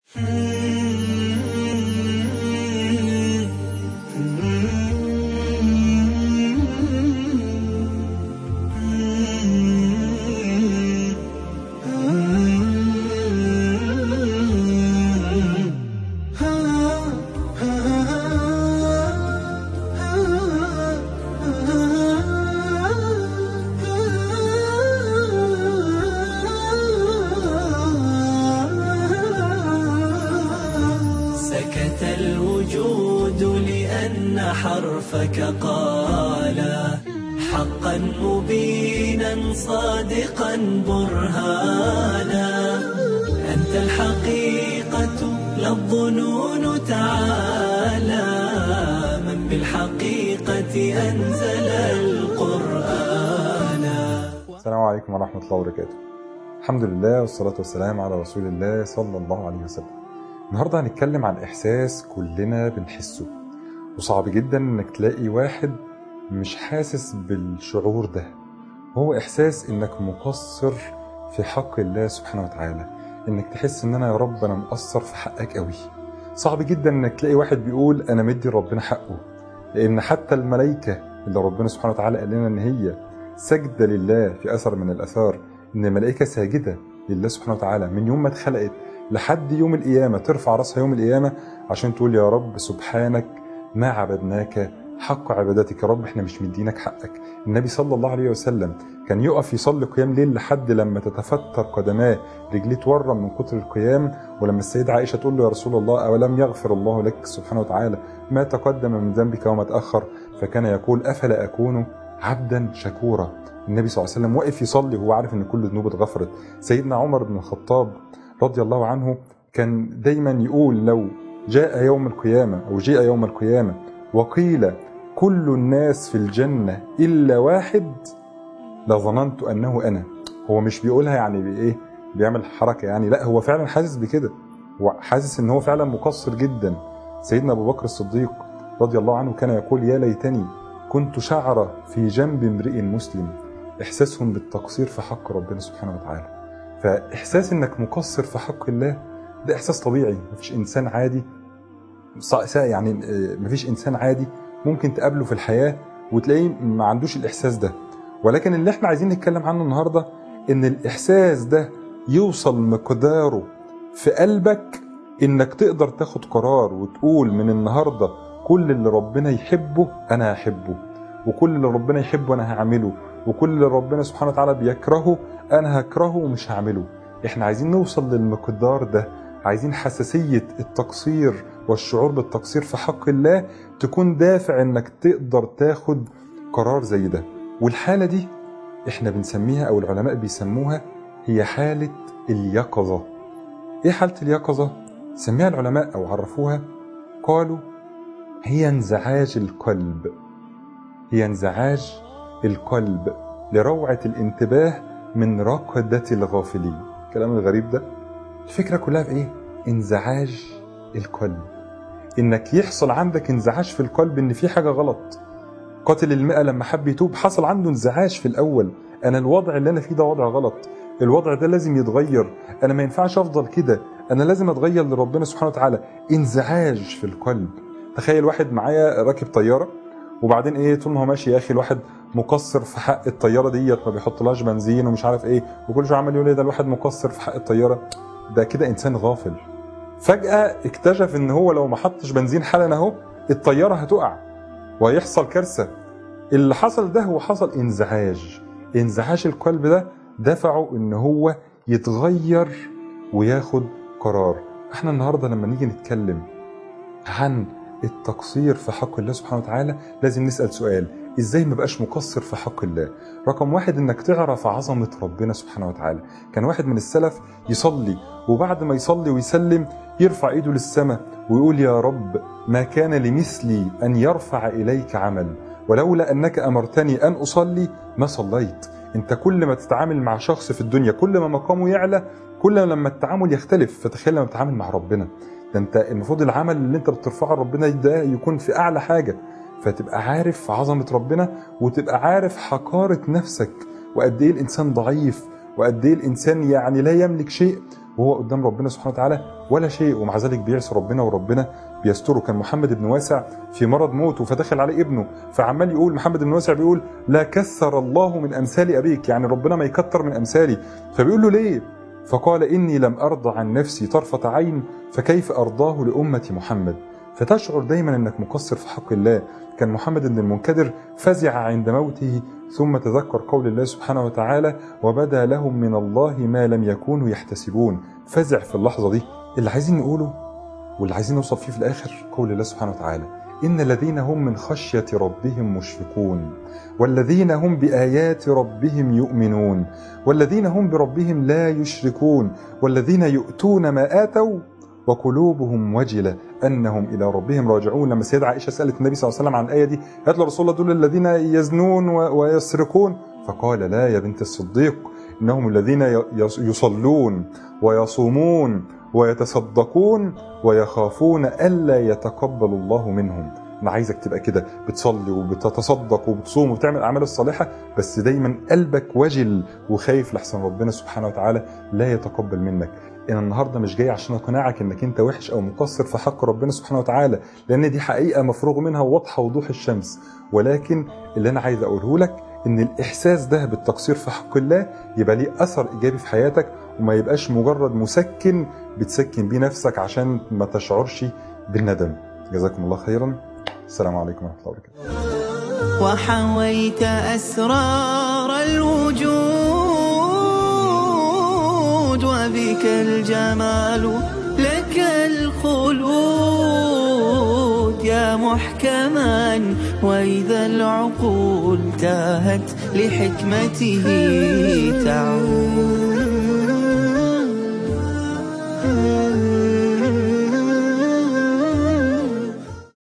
سكت الوجود لأن حرفك قال حقا مبينا صادقا برهانا أنت الحقيقة لا الظنون تعالى من بالحقيقة أنزل القرآن السلام عليكم ورحمة الله وبركاته الحمد لله والصلاة والسلام على رسول الله صلى الله عليه وسلم النهاردة هنتكلم عن إحساس كلنا بنحسه وصعب جدا إنك تلاقي واحد مش حاسس بالشعور ده هو إحساس إنك مقصر في حق الله سبحانه وتعالى إنك تحس إن أنا يا رب أنا مقصر في حقك قوي صعب جدا إنك تلاقي واحد بيقول أنا مدي ربنا حقه لأن حتى الملائكة اللي ربنا سبحانه وتعالى قال لنا إن هي سجدة لله في أثر من الآثار إن الملائكة ساجدة لله سبحانه وتعالى من يوم ما اتخلقت لحد يوم القيامة ترفع راسها يوم القيامة عشان تقول يا رب سبحانك ما عبدناك حق عبادتك يا رب احنا مش مدينك حقك النبي صلى الله عليه وسلم كان يقف يصلي قيام ليل لحد لما تتفتر قدماه رجليه تورم من كتر القيام ولما السيدة عائشة تقول له يا رسول الله أولم يغفر الله لك سبحانه وتعالى ما تقدم من ذنبك وما تأخر فكان يقول أفلا أكون عبدا شكورا النبي صلى الله عليه وسلم واقف يصلي وهو عارف ان كل ذنوبه اتغفرت سيدنا عمر بن الخطاب رضي الله عنه كان دايما يقول لو جاء يوم القيامة أو جاء يوم القيامة وقيل كل الناس في الجنة إلا واحد لظننت أنه أنا هو مش بيقولها يعني بإيه بيعمل حركة يعني لا هو فعلا حاسس بكده وحاسس ان هو فعلا مقصر جدا سيدنا أبو بكر الصديق رضي الله عنه كان يقول يا ليتني كنت شعرة في جنب امرئ مسلم إحساسهم بالتقصير في حق ربنا سبحانه وتعالى فإحساس إنك مقصر في حق الله ده إحساس طبيعي مفيش إنسان عادي ص- يعني آه، مفيش إنسان عادي ممكن تقابله في الحياة وتلاقيه ما عندوش الإحساس ده ولكن اللي احنا عايزين نتكلم عنه النهاردة إن الإحساس ده يوصل مقداره في قلبك إنك تقدر تاخد قرار وتقول من النهاردة كل اللي ربنا يحبه أنا هحبه وكل اللي ربنا يحبه أنا هعمله وكل اللي ربنا سبحانه وتعالى بيكرهه انا هكرهه ومش هعمله احنا عايزين نوصل للمقدار ده عايزين حساسية التقصير والشعور بالتقصير في حق الله تكون دافع انك تقدر تاخد قرار زي ده والحالة دي احنا بنسميها او العلماء بيسموها هي حالة اليقظة ايه حالة اليقظة؟ سميها العلماء او عرفوها قالوا هي انزعاج القلب هي انزعاج القلب لروعة الانتباه من رقدة الغافلين الكلام الغريب ده الفكرة كلها في ايه انزعاج القلب انك يحصل عندك انزعاج في القلب ان في حاجة غلط قاتل المئة لما حب يتوب حصل عنده انزعاج في الاول انا الوضع اللي انا فيه ده وضع غلط الوضع ده لازم يتغير انا ما ينفعش افضل كده انا لازم اتغير لربنا سبحانه وتعالى انزعاج في القلب تخيل واحد معايا راكب طيارة وبعدين ايه طول ما هو ماشي يا اخي الواحد مقصر في حق الطياره ديت ما بيحطلهاش بنزين ومش عارف ايه وكل شويه عمال يقول ايه ده الواحد مقصر في حق الطياره ده كده انسان غافل فجاه اكتشف ان هو لو ما حطش بنزين حالا اهو الطياره هتقع وهيحصل كارثه اللي حصل ده هو حصل انزعاج انزعاج القلب ده دفعه ان هو يتغير وياخد قرار احنا النهارده لما نيجي نتكلم عن التقصير في حق الله سبحانه وتعالى لازم نسأل سؤال ازاي ما بقاش مقصر في حق الله رقم واحد انك تعرف عظمة ربنا سبحانه وتعالى كان واحد من السلف يصلي وبعد ما يصلي ويسلم يرفع ايده للسماء ويقول يا رب ما كان لمثلي ان يرفع اليك عمل ولولا انك امرتني ان اصلي ما صليت انت كل ما تتعامل مع شخص في الدنيا كل ما مقامه يعلى كل ما لما التعامل يختلف فتخيل لما تتعامل مع ربنا ده انت المفروض العمل اللي انت بترفعه لربنا ده يكون في اعلى حاجه فتبقى عارف عظمه ربنا وتبقى عارف حقاره نفسك وقد ايه الانسان ضعيف وقد ايه الانسان يعني لا يملك شيء وهو قدام ربنا سبحانه وتعالى ولا شيء ومع ذلك بيعصي ربنا وربنا بيستره كان محمد بن واسع في مرض موته فدخل عليه ابنه فعمال يقول محمد بن واسع بيقول لا كثر الله من امثال ابيك يعني ربنا ما يكتر من امثالي فبيقول له ليه فقال اني لم ارضى عن نفسي طرفه عين فكيف ارضاه لامه محمد فتشعر دايما انك مقصر في حق الله كان محمد بن المنكدر فزع عند موته ثم تذكر قول الله سبحانه وتعالى وبدا لهم من الله ما لم يكونوا يحتسبون فزع في اللحظه دي اللي عايزين نقوله واللي عايزين نوصل فيه في الاخر قول الله سبحانه وتعالى ان الذين هم من خشيه ربهم مشفقون والذين هم بايات ربهم يؤمنون والذين هم بربهم لا يشركون والذين يؤتون ما اتوا وقلوبهم وجله انهم الى ربهم راجعون لما السيده عائشه سالت النبي صلى الله عليه وسلم عن الايه دي قالت له رسول الله دول الذين يزنون ويسرقون فقال لا يا بنت الصديق انهم الذين يصلون ويصومون ويتصدقون ويخافون الا يتقبل الله منهم انا عايزك تبقى كده بتصلي وبتتصدق وبتصوم وبتعمل الاعمال الصالحه بس دايما قلبك وجل وخايف لحسن ربنا سبحانه وتعالى لا يتقبل منك انا النهارده مش جاي عشان اقنعك انك انت وحش او مقصر في حق ربنا سبحانه وتعالى لان دي حقيقه مفروغ منها وواضحه وضوح الشمس ولكن اللي انا عايز اقوله لك ان الاحساس ده بالتقصير في حق الله يبقى ليه اثر ايجابي في حياتك وما يبقاش مجرد مسكن بتسكن بيه نفسك عشان ما تشعرش بالندم جزاكم الله خيرا السلام عليكم ورحمه الله وبركاته وحويت أسرار الوجود وبك الجمال لك الخلود يا محكما وإذا العقول تاهت لحكمته تعود